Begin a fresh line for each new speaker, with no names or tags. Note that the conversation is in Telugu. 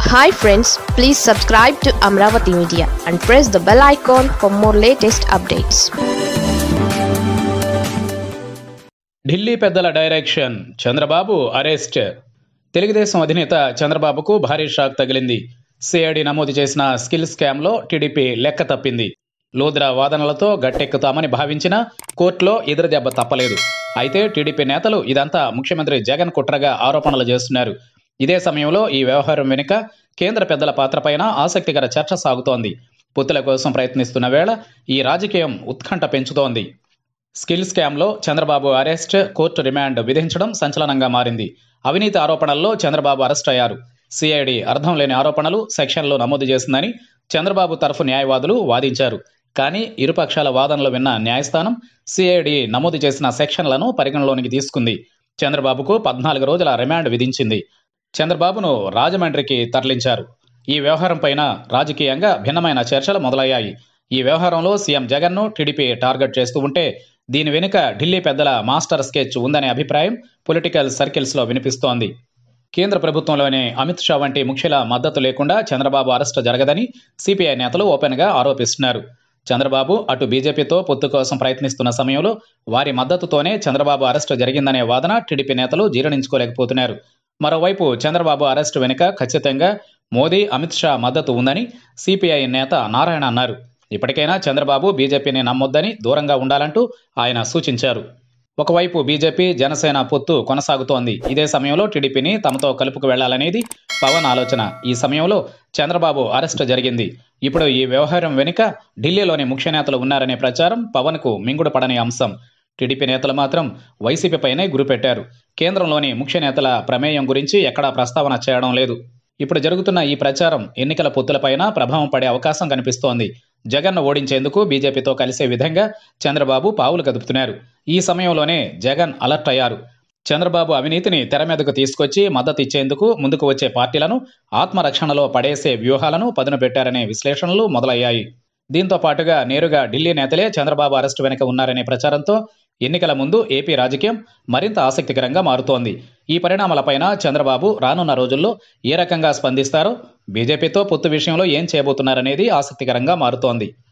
hi friends please subscribe to Amaravati media and press the bell icon for more latest updates
Delhi పెద్దల డైరెక్షన్ చంద్రబాబు అరెస్ట్ తెలుగుదేశం అధినేత చంద్రబాబుకు భారీ షాక్ తగిలింది సిఐడి నమోదు చేసిన స్కిల్ స్కామ్లో టీడీపీ లెక్క తప్పింది లోద్రా వాదనలతో గట్టెక్కుతామని భావించిన కోర్టులో ఎదురుదెబ్బ తప్పలేదు అయితే టీడీపీ నేతలు ఇదంతా ముఖ్యమంత్రి జగన్ కుట్రగా ఆరోపణలు చేస్తున్నారు ఇదే సమయంలో ఈ వ్యవహారం వెనుక కేంద్ర పెద్దల పాత్రపైన ఆసక్తికర చర్చ సాగుతోంది పొత్తుల కోసం ప్రయత్నిస్తున్న వేళ ఈ రాజకీయం ఉత్కంఠ పెంచుతోంది స్కిల్ స్కామ్లో చంద్రబాబు అరెస్ట్ కోర్టు రిమాండ్ విధించడం సంచలనంగా మారింది అవినీతి ఆరోపణల్లో చంద్రబాబు అరెస్ట్ అయ్యారు సిఐడి అర్థం లేని ఆరోపణలు సెక్షన్లో నమోదు చేసిందని చంద్రబాబు తరఫు న్యాయవాదులు వాదించారు కానీ ఇరుపక్షాల వాదనలు విన్న న్యాయస్థానం సిఐడి నమోదు చేసిన సెక్షన్లను పరిగణలోనికి తీసుకుంది చంద్రబాబుకు పద్నాలుగు రోజుల రిమాండ్ విధించింది చంద్రబాబును రాజమండ్రికి తరలించారు ఈ వ్యవహారం పైన రాజకీయంగా భిన్నమైన చర్చలు మొదలయ్యాయి ఈ వ్యవహారంలో సీఎం జగన్ను టీడీపీ టార్గెట్ చేస్తూ ఉంటే దీని వెనుక ఢిల్లీ పెద్దల మాస్టర్ స్కెచ్ ఉందనే అభిప్రాయం పొలిటికల్ సర్కిల్స్లో వినిపిస్తోంది కేంద్ర ప్రభుత్వంలోని అమిత్ షా వంటి ముఖ్యుల మద్దతు లేకుండా చంద్రబాబు అరెస్టు జరగదని సిపిఐ నేతలు ఓపెన్గా ఆరోపిస్తున్నారు చంద్రబాబు అటు బీజేపీతో పొత్తు కోసం ప్రయత్నిస్తున్న సమయంలో వారి మద్దతుతోనే చంద్రబాబు అరెస్టు జరిగిందనే వాదన టీడీపీ నేతలు జీర్ణించుకోలేకపోతున్నారు మరోవైపు చంద్రబాబు అరెస్టు వెనుక ఖచ్చితంగా మోదీ అమిత్ షా మద్దతు ఉందని సిపిఐ నేత నారాయణ అన్నారు ఇప్పటికైనా చంద్రబాబు బీజేపీని నమ్మొద్దని దూరంగా ఉండాలంటూ ఆయన సూచించారు ఒకవైపు బీజేపీ జనసేన పొత్తు కొనసాగుతోంది ఇదే సమయంలో టీడీపీని తమతో కలుపుకు వెళ్లాలనేది పవన్ ఆలోచన ఈ సమయంలో చంద్రబాబు అరెస్టు జరిగింది ఇప్పుడు ఈ వ్యవహారం వెనుక ఢిల్లీలోని ముఖ్య నేతలు ఉన్నారనే ప్రచారం పవన్కు మింగుడు పడని అంశం టీడీపీ నేతలు మాత్రం వైసీపీపైనే గురిపెట్టారు కేంద్రంలోని ముఖ్య నేతల ప్రమేయం గురించి ఎక్కడా ప్రస్తావన చేయడం లేదు ఇప్పుడు జరుగుతున్న ఈ ప్రచారం ఎన్నికల పొత్తులపైన ప్రభావం పడే అవకాశం కనిపిస్తోంది జగన్ను ఓడించేందుకు బీజేపీతో కలిసే విధంగా చంద్రబాబు పావులు కదుపుతున్నారు ఈ సమయంలోనే జగన్ అలర్ట్ అయ్యారు చంద్రబాబు అవినీతిని తెర మీదకు తీసుకొచ్చి మద్దతు ఇచ్చేందుకు ముందుకు వచ్చే పార్టీలను ఆత్మరక్షణలో పడేసే వ్యూహాలను పదును పెట్టారనే విశ్లేషణలు మొదలయ్యాయి దీంతో పాటుగా నేరుగా ఢిల్లీ నేతలే చంద్రబాబు అరెస్టు వెనుక ఉన్నారనే ప్రచారంతో ఎన్నికల ముందు ఏపీ రాజకీయం మరింత ఆసక్తికరంగా మారుతోంది ఈ పరిణామాలపైన చంద్రబాబు రానున్న రోజుల్లో ఏ రకంగా స్పందిస్తారో బీజేపీతో పొత్తు విషయంలో ఏం చేయబోతున్నారనేది ఆసక్తికరంగా మారుతోంది